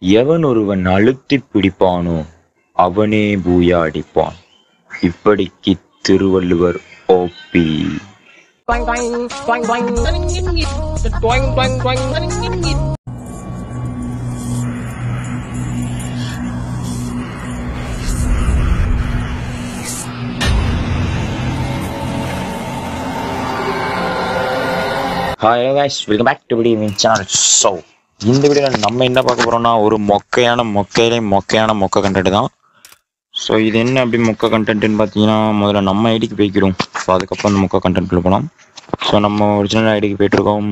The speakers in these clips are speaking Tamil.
எவன் ஒருவன் அழுத்திப் பிடிப்பானோ அவனே பூயா அடிப்பான் இப்படிக்கு Thiruvalluvar OP Toang toang toang toang nó nhít nhít toang toang toang nó nhít nhít hi guys welcome back to video channel so இந்த வீடியோவில் நம்ம என்ன பார்க்க போகிறோம்னா ஒரு மொக்கையான மொக்கையிலே மொக்கையான மொக்க கண்டென்ட் தான் ஸோ இது என்ன அப்படி மொக்க கண்டென்ட்னு பார்த்தீங்கன்னா முதல்ல நம்ம ஐடிக்கு போய்க்கிறோம் ஸோ அதுக்கப்புறம் அந்த மொக்க கண்டென்ட்ல போகலாம் ஸோ நம்ம ஒரிஜினல் ஐடிக்கு போயிட்டுருக்கோம்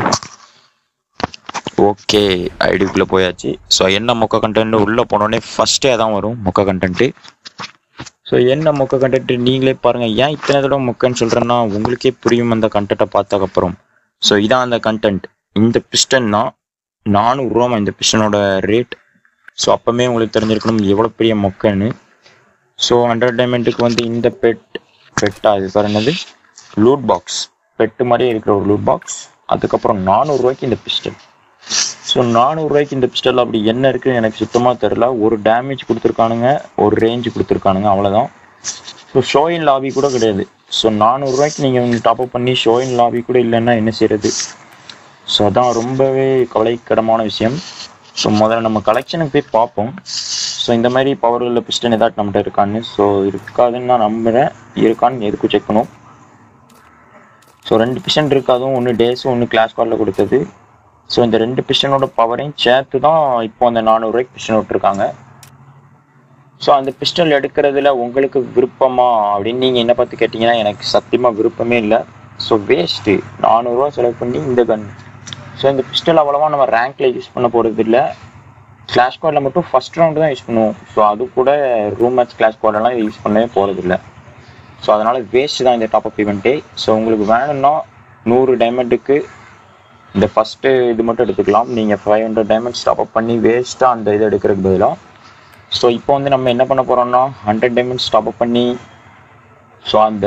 ஓகே ஐடிக்குள்ளே போயாச்சு ஸோ என்ன மொக்க கண்டென்ட் உள்ளே போனோடனே ஃபஸ்ட்டே அதான் வரும் மொக்க கண்டென்ட்டு ஸோ என்ன மொக்க கண்டென்ட் நீங்களே பாருங்கள் ஏன் இத்தனை தடவை மொக்கன்னு சொல்கிறேன்னா உங்களுக்கே புரியும் அந்த கண்டென்ட்டை பார்த்ததுக்கப்புறம் ஸோ இதான் அந்த கண்டென்ட் இந்த பிஸ்டன் தான் நானூறுரூவா இந்த பிஸ்டனோட ரேட் ஸோ அப்போவே உங்களுக்கு தெரிஞ்சிருக்கணும் எவ்வளோ பெரிய மொக்கன்னு ஸோ ஹண்ட்ரட் டைமண்டுக்கு வந்து இந்த பெட் பெட்டா இது பேர் என்னது லூட் பாக்ஸ் பெட்டு மாதிரியே இருக்கிற ஒரு லூட் பாக்ஸ் அதுக்கப்புறம் நானூறுரூவாய்க்கு இந்த பிஸ்டன் ஸோ நானூறுரூவாய்க்கு இந்த பிஸ்டல் அப்படி என்ன இருக்குன்னு எனக்கு சுத்தமாக தெரில ஒரு டேமேஜ் கொடுத்துருக்கானுங்க ஒரு ரேஞ்ச் கொடுத்துருக்கானுங்க அவ்வளோதான் ஸோ ஷோயின் லாபி கூட கிடையாது ஸோ நானூறுரூவாய்க்கு நீங்கள் டாப் அப் பண்ணி ஷோயின் லாபி கூட இல்லைன்னா என்ன செய்யறது ஸோ அதான் ரொம்பவே கவலைக்கிடமான விஷயம் ஸோ முதல்ல நம்ம கலெக்ஷனுக்கு போய் பார்ப்போம் ஸோ இந்த மாதிரி பவர் உள்ள பிஸ்டன் ஏதாச்சும் நம்மகிட்ட இருக்கான்னு ஸோ இருக்காதுன்னு நான் நம்புகிறேன் இருக்கான்னு எதுக்கும் செக் பண்ணும் ஸோ ரெண்டு பிஸ்டன் இருக்காதும் ஒன்று டேஸும் ஒன்று கிளாஸ் கார்டில் கொடுத்தது ஸோ இந்த ரெண்டு பிஸ்டனோட பவரையும் சேர்த்து தான் இப்போ அந்த நானூறுரூவாய்க்கு பிஸ்டன் விட்டுருக்காங்க ஸோ அந்த பிஸ்டல் எடுக்கிறதுல உங்களுக்கு விருப்பமா அப்படின்னு நீங்கள் என்ன பார்த்து கேட்டிங்கன்னா எனக்கு சத்தியமாக விருப்பமே இல்லை ஸோ வேஸ்ட்டு நானூறுரூவா செலவு பண்ணி இந்த கன் ஸோ இந்த பிஸ்டல் அவ்வளோவா நம்ம ரேங்க்கில் யூஸ் பண்ண போகிறது இல்லை கிளாஸ் ஸ்குவாடில் மட்டும் ஃபஸ்ட் ரவுண்டு தான் யூஸ் பண்ணுவோம் ஸோ அது கூட ரூம் மேட்ச் கிளாஸ் ஸ்குவாடெல்லாம் இது யூஸ் பண்ணவே போகிறது இல்லை ஸோ அதனால் வேஸ்ட் தான் இந்த டாப் அப் ஈவெண்ட்டே ஸோ உங்களுக்கு வேணும்னா நூறு டைமண்டுக்கு இந்த ஃபஸ்ட்டு இது மட்டும் எடுத்துக்கலாம் நீங்கள் five hundred diamonds top up பண்ணி வேஸ்ட்டாக அந்த இதை எடுக்கிறதுக்கு பதிலாக ஸோ இப்போ வந்து நம்ம என்ன பண்ண போகிறோம்னா ஹண்ட்ரட் டைமண்ட்ஸ் டாப் அப் பண்ணி ஸோ அந்த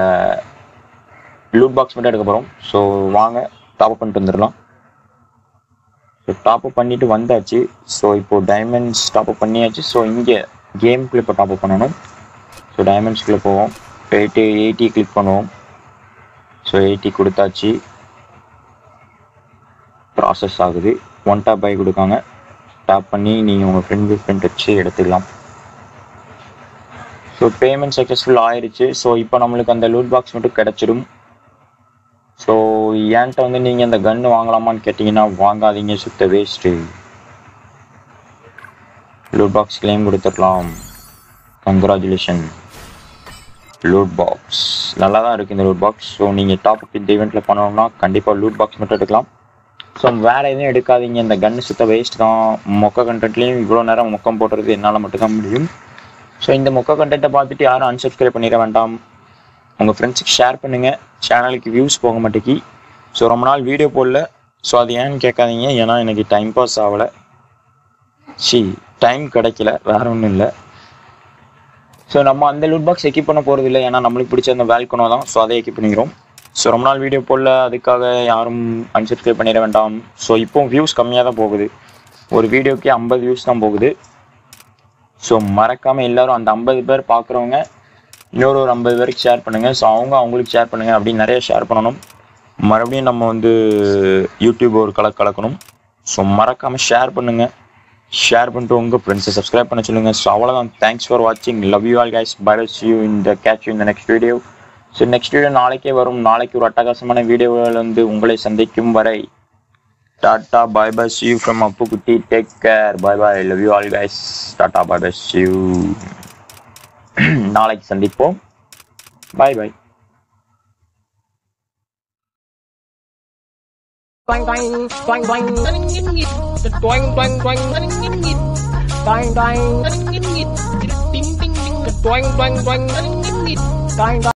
லூட் பாக்ஸ் மட்டும் எடுக்க போகிறோம் ஸோ வாங்க டாப் அப் பண்ணிட்டு வந்துடலாம் ஸோ டாப் அப் பண்ணிட்டு வந்தாச்சு ஸோ இப்போ டைமண்ட்ஸ் டாப் அப் பண்ணியாச்சு ஸோ இங்கே கேம்குள்ளே இப்போ டாப் அப் பண்ணணும் ஸோ டைமண்ட்ஸ்குள்ளே போவோம் எயிட்டி எயிட்டி கிளிக் பண்ணுவோம் ஸோ எயிட்டி கொடுத்தாச்சு ப்ராசஸ் ஆகுது ஒன் டாப் பை கொடுக்காங்க டாப் பண்ணி நீங்கள் உங்கள் ஃப்ரெண்ட் ஃப்ரெண்ட் வச்சு எடுத்துக்கலாம் ஸோ பேமெண்ட் சக்ஸஸ்ஃபுல் ஆயிடுச்சு ஸோ இப்போ நம்மளுக்கு அந்த லூட் பாக்ஸ் மட்டும் கிடச்சிடும் ஸோ ஏன்ட்ட வந்து நீங்கள் அந்த கன்று வாங்கலாமான்னு கேட்டிங்கன்னா வாங்காதீங்க சுத்த வேஸ்ட்டு லூட் பாக்ஸ் கிளைம் கொடுத்துடலாம் கங்க்ராச்சுலேஷன் லூட் பாக்ஸ் நல்லா தான் இருக்குது இந்த லூட் பாக்ஸ் ஸோ நீங்கள் டாப் அப் இந்த ஈவெண்ட்டில் பண்ணணும்னா கண்டிப்பாக லூட் பாக்ஸ் மட்டும் எடுக்கலாம் ஸோ வேறு எதுவும் எடுக்காதீங்க இந்த கன்று சுத்த வேஸ்ட் தான் மொக்க கண்டென்ட்லேயும் இவ்வளோ நேரம் மொக்கம் போடுறது என்னால் மட்டும்தான் முடியும் ஸோ இந்த மொக்க கண்டென்ட்டை பார்த்துட்டு யாரும் அன்சப்ஸ்கிரைப் பண்ணிட வேண்டாம் உங்கள் ஃப்ரெண்ட்ஸுக்கு ஷேர் பண்ணுங்கள் சேனலுக்கு வியூஸ் போக மாட்டேங்கி ஸோ ரொம்ப நாள் வீடியோ போடல ஸோ அது ஏன்னு கேட்காதீங்க ஏன்னா எனக்கு டைம் பாஸ் ஆகலை சி டைம் கிடைக்கல வேற ஒன்றும் இல்லை ஸோ நம்ம அந்த லூட் பாக்ஸ் எக்கிப் பண்ண போகிறது இல்லை ஏன்னா நம்மளுக்கு பிடிச்ச அந்த வேல்கனோ தான் ஸோ அதை எக்கிப் பண்ணிக்கிறோம் ஸோ ரொம்ப நாள் வீடியோ போடல அதுக்காக யாரும் அன்சப்ஸ்கிரைப் பண்ணிட வேண்டாம் ஸோ இப்போ வியூஸ் கம்மியாக தான் போகுது ஒரு வீடியோக்கு ஐம்பது வியூஸ் தான் போகுது ஸோ மறக்காமல் எல்லாரும் அந்த ஐம்பது பேர் பார்க்குறவங்க இன்னொரு ஒரு ஐம்பது பேருக்கு ஷேர் பண்ணுங்கள் ஸோ அவங்க அவங்களுக்கு ஷேர் பண்ணுங்கள் அப்படின்னு நிறைய ஷேர் பண்ணணும் மறுபடியும் நம்ம வந்து யூடியூப் ஒரு கலக்கு கலக்கணும் ஸோ மறக்காமல் ஷேர் பண்ணுங்கள் ஷேர் பண்ணிட்டு உங்கள் ஃப்ரெண்ட்ஸை சப்ஸ்கிரைப் பண்ண சொல்லுங்கள் ஸோ அவ்வளோதான் தேங்க்ஸ் ஃபார் வாட்சிங் love you all guys bye you இந்த கேட்ச் யூ இந்த next video so next video நாளைக்கே வரும் நாளைக்கு ஒரு அட்டகாசமான வீடியோவில் வந்து உங்களை சந்திக்கும் வரை tata bye bye you from Appu Kutty take care bye bye love you all guys tata bye bye you நாளைக்கு சந்திப்போம் பாய் பாய் toang toang toang toang nó nhít nhít toang toang toang nó nhít nhít toang toang nó nhít nhít ting ting ting toang toang toang nó nhít nhít toang toang